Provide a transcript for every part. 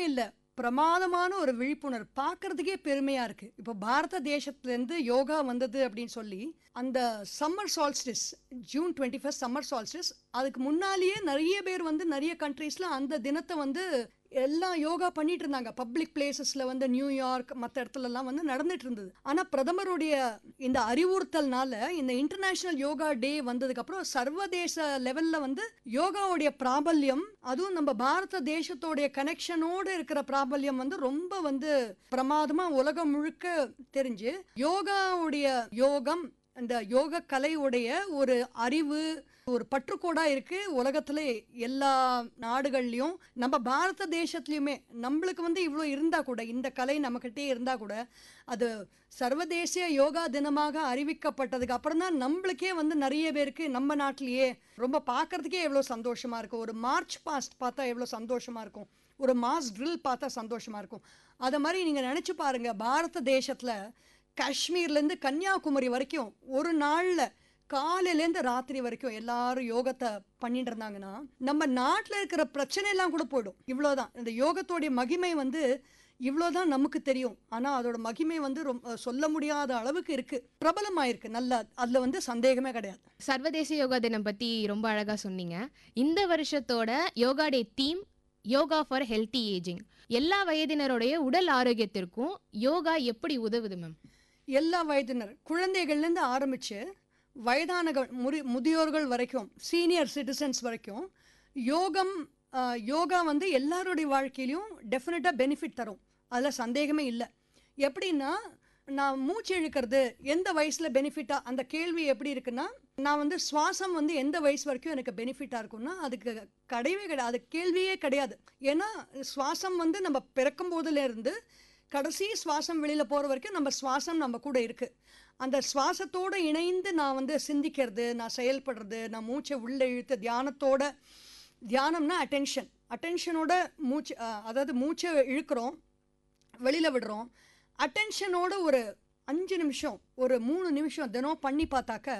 இல்ல பிரமாதமான ஒரு விழிப்புணர்வு பார்க்கறதுக்கே பெருமையா இருக்கு இப்போ பாரத தேசத்துல இருந்து யோகா வந்தது அப்படின்னு சொல்லி அந்த summer solstice June twenty first summer solstice அதுக்கு முன்னாலேயே நிறைய பேர் வந்து நிறைய கண்ட்ரீஸ்ல அந்த தினத்தை வந்து எல்லாம் யோகா பண்ணிட்டு இருந்தாங்க பப்ளிக் பிளேசஸ்ல வந்து நியூயார்க் மற்ற இடத்துல எல்லாம் வந்து நடந்துட்டு இருந்தது ஆனா பிரதமருடைய இந்த அறிவுறுத்தல்னால இந்த இன்டர்நேஷனல் யோகா டே வந்ததுக்கு அப்புறம் சர்வதேச லெவல்ல வந்து யோகாவுடைய பிராபல்யம் அதுவும் நம்ம பாரத தேசத்தோடைய கனெக்ஷனோட இருக்கிற பிராபல்யம் வந்து ரொம்ப வந்து பிரமாதமா உலகம் முழுக்க தெரிஞ்சு யோகாவுடைய யோகம் இந்த யோக கலையுடைய ஒரு அறிவு ஒரு பற்றுக்கோடா இருக்கு உலகத்துல எல்லா நாடுகள்லயும் நம்ம பாரத தேசத்துலயுமே நம்மளுக்கு வந்து இவ்வளோ இருந்தா கூட இந்த கலை நம்மக்கிட்டே இருந்தா கூட அது சர்வதேசிய யோகா தினமாக அறிவிக்கப்பட்டதுக்கு அப்புறம் தான் நம்மளுக்கே வந்து நிறைய பேருக்கு நம்ம நாட்டிலேயே ரொம்ப பார்க்கறதுக்கே எவ்வளோ சந்தோஷமா இருக்கும் ஒரு மார்ச் பாஸ்ட் பார்த்தா எவ்வளோ சந்தோஷமா இருக்கும் ஒரு மாஸ் ட்ரில் பார்த்தா சந்தோஷமா இருக்கும் அதை மாதிரி நீங்க நினைச்சு பாருங்க பாரத தேசத்துல காஷ்மீர்லேருந்து கன்னியாகுமரி வரைக்கும் ஒரு நாளில் காலையிலேருந்து ராத்திரி வரைக்கும் எல்லாரும் யோகத்தை பண்ணிட்டு இருந்தாங்கன்னா நம்ம நாட்டில் இருக்கிற பிரச்சனை எல்லாம் கூட போயிடும் இவ்வளோதான் இந்த யோகத்தோடைய மகிமை வந்து இவ்வளோதான் நமக்கு தெரியும் ஆனால் அதோட மகிமை வந்து ரொம்ப சொல்ல முடியாத அளவுக்கு இருக்கு பிரபலமாயிருக்கு நல்லா அதில் வந்து சந்தேகமே கிடையாது சர்வதேச யோகா தினம் பத்தி ரொம்ப அழகா சொன்னீங்க இந்த வருஷத்தோட yoga day theme yoga for healthy ageing எல்லா வயதினருடைய உடல் ஆரோக்கியத்திற்கும் யோகா எப்படி உதவுது மேம் எல்லா வயதினர் குழந்தைகள்லேருந்து ஆரம்பித்து வயதானகள் முறி முதியோர்கள் வரைக்கும் சீனியர் சிட்டிசன்ஸ் வரைக்கும் யோகம் ஆஹ், யோகா வந்து எல்லாருடைய வாழ்க்கையிலையும் டெஃபினட்டாக பெனிஃபிட் தரும் அதில் சந்தேகமே இல்லை எப்படின்னா நான் மூச்சு இழுக்கிறது எந்த வயசில் பெனிஃபிட்டாக அந்த கேள்வி எப்படி இருக்குன்னா நான் வந்து சுவாசம் வந்து எந்த வயசு வரைக்கும் எனக்கு பெனிஃபிட்டாக இருக்கும்னா அதுக்கு கிடையவே கிடையாது அது கேள்வியே கிடையாது ஏன்னா சுவாசம் வந்து நம்ம பிறக்கும் போதுலேருந்து கடைசி சுவாசம் வெளியில் போகிற வரைக்கும் நம்ம சுவாசம் நம்ம கூட இருக்குது அந்த சுவாசத்தோடு இணைந்து நான் வந்து சிந்திக்கிறது நான் செயல்படுறது நான் மூச்சை உள்ளே இழுத்து தியானத்தோட தியானம்னா அட்டென்ஷன் அட்டென்ஷனோட மூச்சு அஹ், அதாவது மூச்சை இழுக்கிறோம் வெளியில் விடுறோம் அட்டென்ஷனோட ஒரு அஞ்சு நிமிஷம் ஒரு மூணு நிமிஷம் தினம் பண்ணி பார்த்தாக்க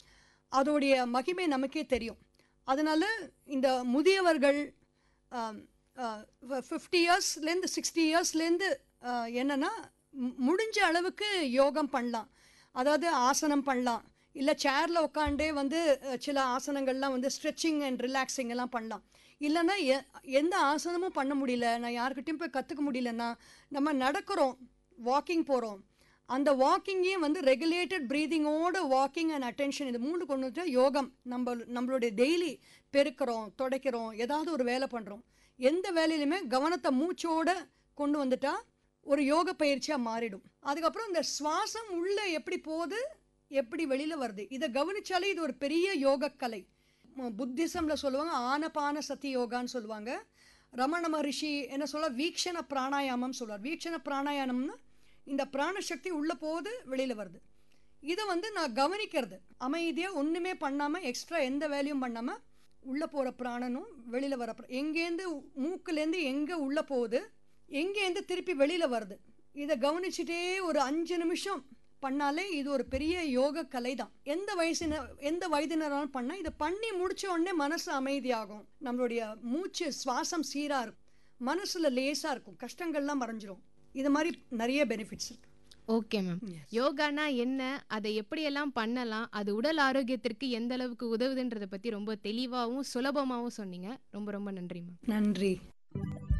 அதோடைய மகிமை நமக்கே தெரியும் அதனால இந்த முதியவர்கள் ஃபிஃப்டி இயர்ஸ்லேருந்து சிக்ஸ்டி இயர்ஸ்லேருந்து என்னன்னா மு- முடிஞ்ச அளவுக்கு யோகம் பண்ணலாம் அதாவது ஆசனம் பண்ணலாம் இல்லை சேரில் உட்காண்டே வந்து அஹ், சில ஆசனங்கள்லாம் வந்து ஸ்ட்ரெச்சிங் அண்ட் ரிலாக்ஸிங் எல்லாம் பண்ணலாம் இல்லைன்னா எ எந்த ஆசனமும் பண்ண முடியல நான் யாருக்கிட்டையும் போய் கற்றுக்க முடியலன்னா நம்ம நடக்கிறோம் வாக்கிங் போகிறோம் அந்த வாக்கிங்கையும் வந்து ரெகுலேட்டட் ப்ரீதிங்கோட வாக்கிங் அண்ட் அட்டென்ஷன் இது மூணு கொண்டு வந்துட்டா யோகம் நம்ம நம்மளுடைய டெய்லி பெருக்கிறோம் துடைக்கிறோம் ஏதாவது ஒரு வேலை பண்ணுறோம் எந்த வேலையிலுமே கவனத்தை மூச்சோட கொண்டு வந்துட்டா ஒரு யோக பயிற்சியாக மாறிடும் அதுக்கப்புறம் இந்த சுவாசம் உள்ள எப்படி போகுது எப்படி வெளியில் வருது இதை கவனிச்சாலே இது ஒரு பெரிய யோக கலை புத்திசமில் சொல்லுவாங்க ஆனபான சதி யோகான்னு சொல்லுவாங்க ரமண மகரிஷி என்ன சொல்ல வீக்ஷண பிராணாயாமம் சொல்லுவார் வீக்ஷண பிராணாயாமம்னா இந்த பிராணசக்தி உள்ளே போகுது வெளியில் வருது இதை வந்து நான் கவனிக்கிறது அமைதியாக ஒன்றுமே பண்ணாமல் எக்ஸ்ட்ரா எந்த வேலையும் பண்ணாமல் உள்ளே போகிற பிராணனும் வெளியில் வர பிர- எங்கேருந்து மூக்குலேருந்து எங்கே உள்ளே போகுது எங்கேருந்து திருப்பி வெளியில் வருது இதை கவனிச்சுட்டே ஒரு அஞ்சு நிமிஷம் பண்ணாலே இது ஒரு பெரிய யோக கலை தான் எந்த வயசின எந்த வயதினராலும் பண்ணால் இதை பண்ணி முடிச்ச உடனே மனசு அமைதியாகும் நம்மளுடைய மூச்சு சுவாசம் சீராக இருக்கும் மனசில் லேசாக இருக்கும் கஷ்டங்கள்லாம் மறைஞ்சிரும் இது மாதிரி நிறைய பெனிஃபிட்ஸ் இருக்கு ஓகே மேம் யோகானா என்ன அதை எப்படியெல்லாம் பண்ணலாம் அது உடல் ஆரோக்கியத்திற்கு எந்த அளவுக்கு உதவுதுன்றதை பத்தி ரொம்ப தெளிவாகவும் சுலபமாகவும் சொன்னீங்க ரொம்ப ரொம்ப நன்றி மேம் நன்றி